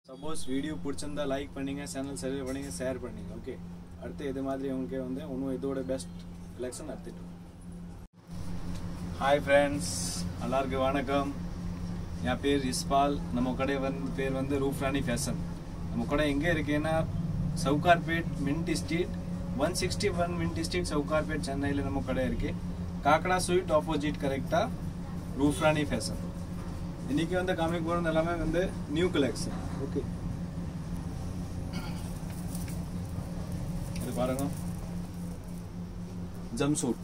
suppose video பிடிச்சிருந்தா like பண்ணுங்க channel சர்வே பண்ணுங்க ஷேர் பண்ணுங்க ஓகே அடுத்து இது மாதிரி உங்களுக்கு வந்து இன்னும் இதோட பெஸ்ட் கலெக்ஷன் எடுத்துட்டு ஹாய் ஃப்ரெண்ட்ஸ் எல்லாருக்கும் வணக்கம் என் பேர் இஸ்பால் நம்ம கடை வந்து பேர் வந்து ரூஃப்ராணி ஃபேஷன் நம்ம கடை எங்கே இருக்குன்னா Sowcarpet mint street one sixty one mint street Sowcarpet சென்னையில் நம்ம கடை இருக்கு காக்கடா ஸ்வீட் ஆப்போசிட் கரெக்டாக ரூஃப்ராணி ஃபேஷன் இன்னைக்கு வந்து காமிக்க போகிறது எல்லாமே வந்து நியூ கலெக்ஷன் ஓகே இது பாருங்க ஜம் suit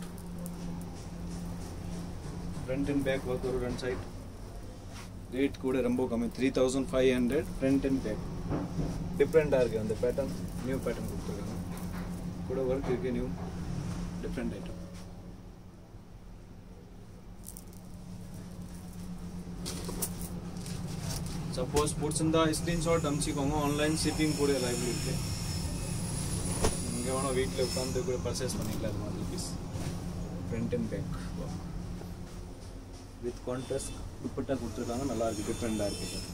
front and back work ஒரு ரெண்டு சைட் ரேட் கூட ரொம்ப கம்மி three thousand five hundred front and back டிஃப்ரெண்ட்டாக இருக்குது அந்த பேட்டர்ன் நியூ பேட்டர்ன் கொடுத்துருக்காங்க கூட ஒர்க் இருக்குது நியூ டிஃப்ரெண்ட் ஐட்டம் சப்போஸ் பிடிச்சிருந்தா ஸ்க்ரீன்ஷாட் அனுப்பிச்சிக்கோங்க ஆன்லைன் ஷிப்பிங் கூட லைவ்ல இருக்கு நீங்கள் வேணா வீட்டில் உட்காந்து கூட பர்ச்சேஸ் பண்ணிக்கலாம் அது மாதிரி piece front and back with contrast dupatta கொடுத்துருக்காங்க நல்லா இருக்கு டிஃப்ரெண்டாக இருக்கு சார்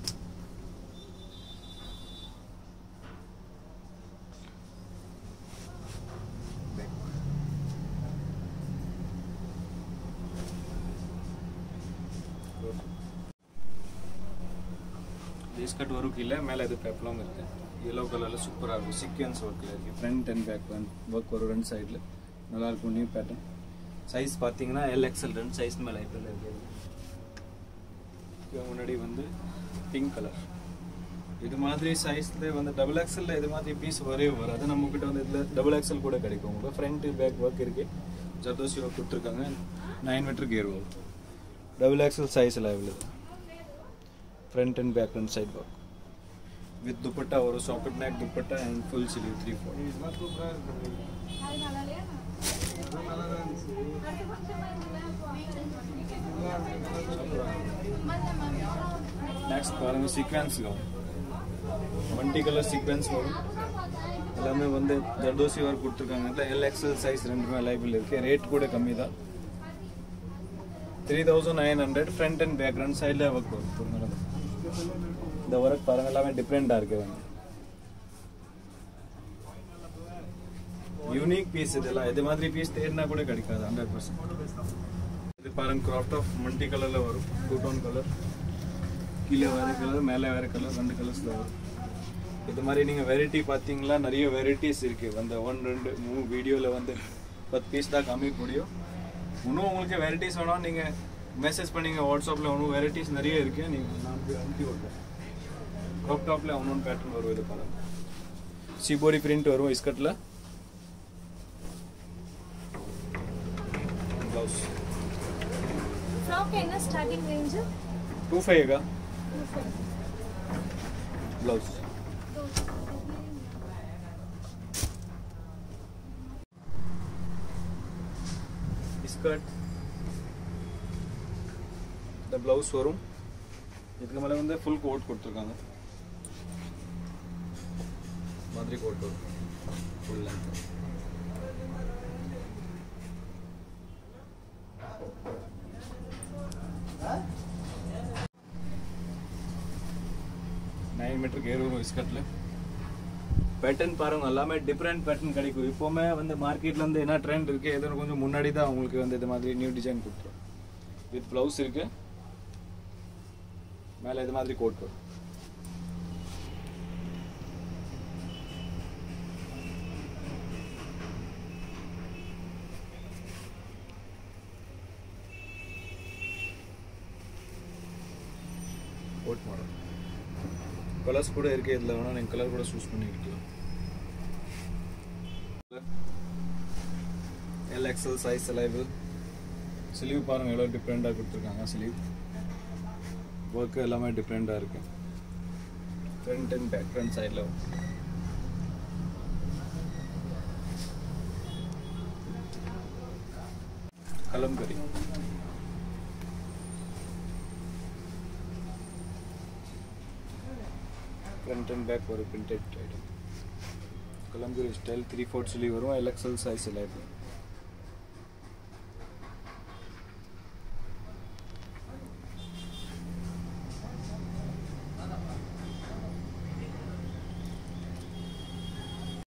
ஜீஸ் கட் ஒர்க் இல்லை மேலே இது பெப்லாம் இருக்கு எல்லோ கலரில் சூப்பராக இருக்கும் சீக்வன்ஸ் ஒர்க்கில் இருக்குது ஃப்ரண்ட் அண்ட் பேக் ஒர்க் வரும் ரெண்டு சைடில் நல்லாயிருக்கும் நியூ பேட்டர்ன் சைஸ் பார்த்தீங்கன்னா எல்எக்ஸ்எல் ரெண்டு சைஸ் மேலே ஐப்பில் இருக்குது முன்னாடி வந்து பிங்க் கலர் இது மாதிரி சைஸில் வந்து டபுள் எக்ஸலில் இது மாதிரி பீஸ் வரவே வராது நம்மக்கிட்ட வந்து இதில் டபுள் எக்ஸல் கூட கிடைக்கும் உங்களுக்கு ஃப்ரண்ட் பேக் ஒர்க் இருக்கு ஜர்தோசி ஒர்க் கொடுத்துருக்காங்க நைன் மீட்டர் கேர் ஒர்க் டபுள் எக்ஸல் சைஸில் available front and back and side work with dupatta ಅವರು ಸಾಕೆಟ್ neck dupatta and full sleeve three four next பாருங்க சீக்வன்ஸ் வரும் மல்டி கலர் சீக்வன்ஸ் வரும் எல்லாமே வந்து ஜர்தோசி ஒர்க் கொடுத்துருக்காங்க எல் எக்ஸல் சைஸ் ரெண்டுமே அவைலபிள் இருக்கு ரேட் கூட கம்மி தான் three thousand nine hundred front and back ரெண்டு சைடில் ஒர்க் வரும் இந்த ஒர்க் பாருங்க எல்லாமே டிஃப்ரெண்டாக இருக்கு வந்து யூனிக் பீஸ் இதெல்லாம் இது மாதிரி பீஸ் தேடினா கூட கிடைக்காது ஹண்ட்ரட் பர்சன்ட் இது பாருங்க கிராஃப்ட் ஆஃப் மல்டி கலரில் வரும் டூ டோன் கலர் கீழே வேறு கலர் மேலே வேறு கலர் ரெண்டு கலர்ஸில் வரும் இது மாதிரி நீங்கள் வெரைட்டி பார்த்தீங்களா நிறைய வெரைட்டிஸ் இருக்குது அந்த ஒன் ரெண்டு மூணு வீடியோவில் வந்து பத்து பீஸ் தான் காமிக்க முடியும் இன்னும் உங்களுக்கு வெரைட்டிஸ் வேணும் நீங்கள் மெசேஜ் பண்ணீங்க வாட்ஸ்அப்பில் ஒன்றும் வெரைட்டிஸ் நிறைய இருக்கு நீங்கள் நான் போய் அனுப்பி விட்றேன் க்ராப் டாப்பில் ஒன்று பேட்டர்ன் வரும் இது பாருங்க சிபோரி பிரிண்ட் வரும் இஸ்கட்டில் ப்ளவுஸ் फ्रॉक है ना स्टार्टिंग रेंज टू फाइव का ब्लाउज ஸ்கர்ட் இந்த ப்ளவுஸ் வரும் இதுக்கு மேலே வந்து ஃபுல் கோட் கொடுத்துருக்காங்க மாதிரி கோட் வரும் ஃபுல் லென்த் நைன் மீட்டருக்கு ஏறு வரும் ஸ்கர்ட்டில் பேட்டர்ன் பாருங்க எல்லாமே டிஃப்ரெண்ட் பேட்டர்ன் கிடைக்கும் இப்போவுமே வந்து மார்க்கெட்டில் வந்து என்ன ட்ரெண்ட் இருக்குது எதோ கொஞ்சம் முன்னாடி தான் உங்களுக்கு வந்து இது மாதிரி நியூ டிசைன் கொடுத்துரும் வித் ப்ளவுஸ் இருக்கு மேலே இது மாதிரி கோட் வரும் கோட் மாடல் கலர்ஸ் கூட இருக்கு இதில் வேணால் நீங்கள் கலர் கூட சூஸ் பண்ணிக்கலாம் L XL size available sleeve பாருங்கள் எவ்வளோ டிஃப்ரெண்ட்டாக கொடுத்துருக்காங்க ஸ்லீவ் ஒர்க்கு எல்லாமே டிஃப்ரெண்ட்டாக இருக்கு ஃப்ரண்ட் அண்ட் பேக் ஃப்ரண்ட் சைடில் கலம்கரி ஃப்ரண்ட் அண்ட் பேக் ஒரு பிரிண்டட் ஐட்டம் கலம்பூரி ஸ்டைல் த்ரீ ஃபோர்த் சொல்லி வரும் எல்எக்ஸல் சைஸ் எல்லாம்